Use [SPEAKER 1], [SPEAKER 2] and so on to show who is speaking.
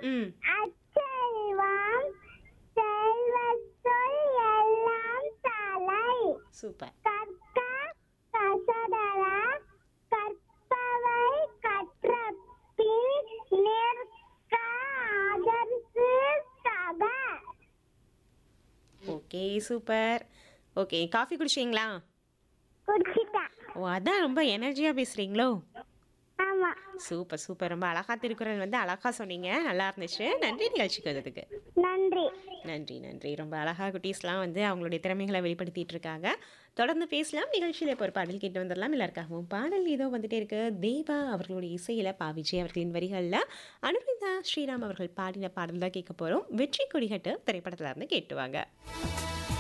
[SPEAKER 1] ம்
[SPEAKER 2] அச்செல்வம் செல்வத்துள் எல்லாம் தலை
[SPEAKER 1] சூப்பர்
[SPEAKER 2] கற்க கசடர கற்பவை கற்ற பின் நிற்க அதற்கு தக
[SPEAKER 1] ஓகே சூப்பர் ஓகே காஃபி குடிச்சிங்களா
[SPEAKER 2] குடிச்சிட்டேன்
[SPEAKER 1] ஓ அதான் ரொம்ப எனர்ஜியாக பேசுகிறீங்களோ
[SPEAKER 2] ஆமா
[SPEAKER 1] சூப்பர் சூப்பர் ரொம்ப அழகா திருக்குறள் வந்து அழகா சொன்னீங்க நல்லா இருந்துச்சு நன்றி நிகழ்ச்சிக்கு வந்ததுக்கு
[SPEAKER 2] நன்றி
[SPEAKER 1] நன்றி நன்றி ரொம்ப அழகா குட்டீஸ்லாம் வந்து அவங்களுடைய திறமைகளை வெளிப்படுத்திட்டு இருக்காங்க தொடர்ந்து பேசலாம் நிகழ்ச்சியில் இப்போ ஒரு பாடல் கேட்டு வந்துடலாம் எல்லாருக்காகவும் பாடல் ஏதோ வந்துட்டே இருக்கு தேவா அவர்களுடைய இசையில் பா விஜய் அவர்களின் வரிகளில் அனுரிதா ஸ்ரீராம் அவர்கள் பாடின பாடல் தான் கேட்க போகிறோம் வெற்றி கொடிகட்டு திரைப்படத்தில் இருந்து கேட்டுவாங்க